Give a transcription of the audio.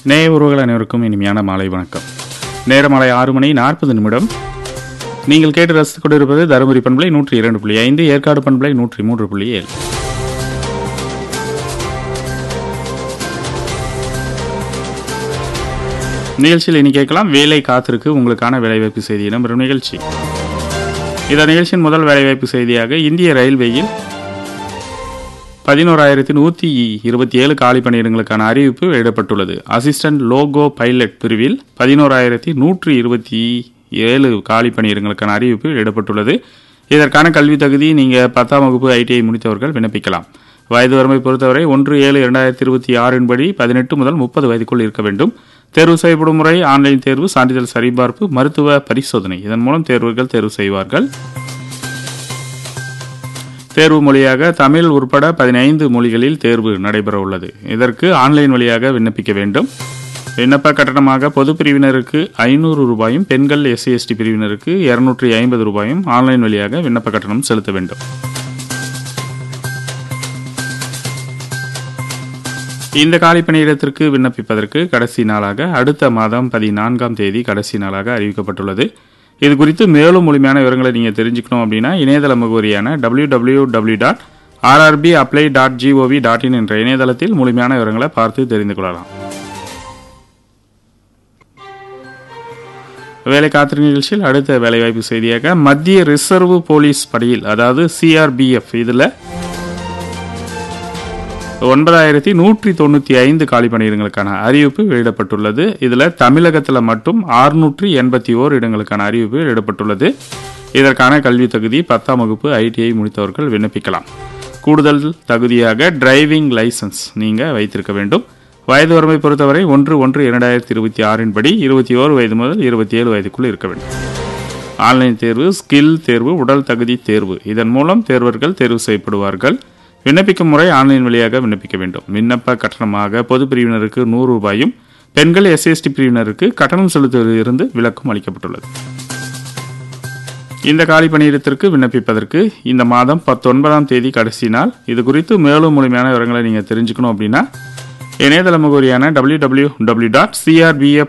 நேய உறவுகள் அனைவருக்கும் இனிமையான மாலை வணக்கம் நேரம் மாலை ஆறு மணி நாற்பது நிமிடம் நீங்கள் கேட்டு ரசித்துக் கொண்டிருப்பது தருமபுரி பண்பலை நூற்றி இரண்டு புள்ளி ஐந்து ஏற்காடு பண்பலை நூற்றி மூன்று புள்ளி ஏழு நிகழ்ச்சியில் இனி கேட்கலாம் வேலை காத்திருக்கு உங்களுக்கான வேலைவாய்ப்பு செய்தி இடம்பெறும் நிகழ்ச்சி இந்த நிகழ்ச்சியின் முதல் வேலைவாய்ப்பு செய்தியாக இந்திய ரயில்வேயில் பதினோராயிரத்தி நூற்றி இருபத்தி ஏழு காலி பணியிடங்களுக்கான அறிவிப்பு வெளியிடப்பட்டுள்ளது அசிஸ்டன்ட் லோகோ பைலட் பிரிவில் பதினோராயிரத்தி நூற்றி இருபத்தி ஏழு காலி பணியிடங்களுக்கான அறிவிப்பு வெளியிடப்பட்டுள்ளது இதற்கான கல்வி தகுதி நீங்கள் பத்தாம் வகுப்பு ஐடிஐ முடித்தவர்கள் விண்ணப்பிக்கலாம் வயது வரம்பை பொறுத்தவரை ஒன்று ஏழு இரண்டாயிரத்தி இருபத்தி ஆறின் படி பதினெட்டு முதல் முப்பது வயதுக்குள் இருக்க வேண்டும் தேர்வு செய்யப்படும் முறை ஆன்லைன் தேர்வு சான்றிதழ் சரிபார்ப்பு மருத்துவ பரிசோதனை இதன் மூலம் தேர்வர்கள் தேர்வு செய்வார்கள் தேர்வு மொழியாக தமிழ் உட்பட பதினைந்து மொழிகளில் தேர்வு நடைபெற உள்ளது இதற்கு ஆன்லைன் வழியாக விண்ணப்பிக்க வேண்டும் விண்ணப்ப கட்டணமாக பொது பிரிவினருக்கு ஐநூறு ரூபாயும் பெண்கள் எஸ்சி எஸ்டி பிரிவினருக்கு இருநூற்றி ஐம்பது ரூபாயும் ஆன்லைன் வழியாக விண்ணப்ப கட்டணம் செலுத்த வேண்டும் இந்த காலி பணியிடத்திற்கு விண்ணப்பிப்பதற்கு கடைசி நாளாக அடுத்த மாதம் பதினான்காம் தேதி கடைசி நாளாக அறிவிக்கப்பட்டுள்ளது இது குறித்து மேலும் முழுமையான விவரங்களை நீங்கள் தெரிஞ்சுக்கணும் அப்படின்னா இணையதள முகவரியான W W W dot RRB apply dot GOV dot IN என்ற இணையதளத்தில் முழுமையான விவரங்களை பார்த்து தெரிந்து கொள்ளலாம் வேலை காத்திரு நிகழ்ச்சியில் அடுத்த வேலைவாய்ப்பு செய்தியாக மத்திய ரிசர்வ் போலீஸ் படையில் அதாவது சிஆர்பிஎஃப் இதில் ஒன்பதாயிரத்தி நூற்றி தொண்ணூற்றி ஐந்து காலி பணியிடங்களுக்கான அறிவிப்பு வெளியிடப்பட்டுள்ளது இதில் தமிழகத்தில் மட்டும் ஆறுநூற்றி எண்பத்தி ஓர் இடங்களுக்கான அறிவிப்பு வெளியிடப்பட்டுள்ளது இதற்கான கல்வி தகுதி பத்தாம் வகுப்பு ஐடிஐ முடித்தவர்கள் விண்ணப்பிக்கலாம் கூடுதல் தகுதியாக டிரைவிங் லைசன்ஸ் நீங்கள் வைத்திருக்க வேண்டும் வயது வரம்பை பொறுத்தவரை ஒன்று ஒன்று இரண்டாயிரத்தி இருபத்தி ஆறின் படி இருபத்தி ஓரு வயது முதல் இருபத்தி ஏழு வயதுக்குள் இருக்க வேண்டும் ஆன்லைன் தேர்வு ஸ்கில் தேர்வு உடல் தகுதி தேர்வு இதன் மூலம் தேர்வர்கள் தேர்வு செய்யப்படுவார்கள் விண்ணப்பிக்கும் முறை ஆன்லைன் வழியாக விண்ணப்பிக்க வேண்டும் விண்ணப்ப கட்டணமாக பொது பிரிவினருக்கு நூறு ரூபாயும் பெண்கள் எஸ்சிஎஸ்டி பிரிவினருக்கு கட்டணம் செலுத்துவதிலிருந்து விலக்கும் அளிக்கப்பட்டுள்ளது இந்த காலி பணியிடத்திற்கு விண்ணப்பிப்பதற்கு இந்த மாதம் பத்தொன்பதாம் தேதி கடைசி நாள் இது குறித்து மேலும் முழுமையான விவரங்களை நீங்கள் தெரிஞ்சுக்கணும் அப்படின்னா இணையதள முகவரியான W W W dot CRPF